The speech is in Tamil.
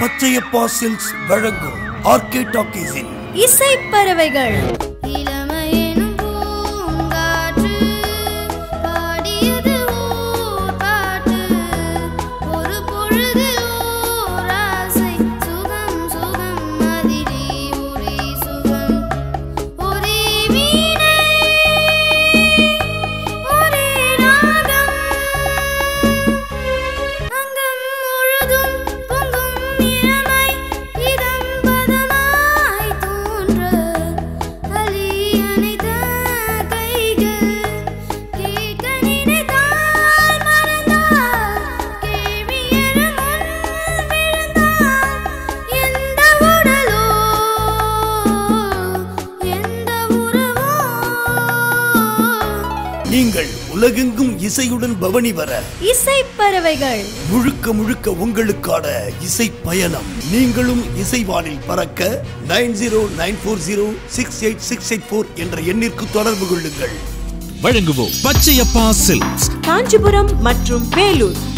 பச்சையப்பா சில்க்ஸ் வழங்கும் ஆர்கே டாக்கீஸின் இசை பறவைகள் இளமையெனும் பூங்காற்று பாடியது ஓர் பாட்டு ஒரு பொழுதில் ஓர் ஆசை சுகம் சுகம் அதிலே ஒரே சுகம் ஒரே வீணை ஒரே ராகம் அங்கம் முழுதும் பொங்கும் இளமை இதம் பதமாய் தோன்ற அலி அணைத்த கைகள் கேட்க நினைத்தால் மறந்தால் கேள்வி எழ முன் விழுந்தால் எந்த உடலோ எந்த உறவோ நீங்கள் உலகெங்கும் இசையுடன் பவனி வர இசை பறவைகள் முழுக்க முழுக்க உங்களுக்கான இசை பயணம் நீங்களும் இசைவானில் பறக்க nine zero nine four zero six eight six eight four என்ற எண்ணிற்கு தொடர்பு கொள்ளுங்கள் வழங்குவோம் பச்சையப்பா சில்க்ஸ் காஞ்சிபுரம் மற்றும் வேலூர்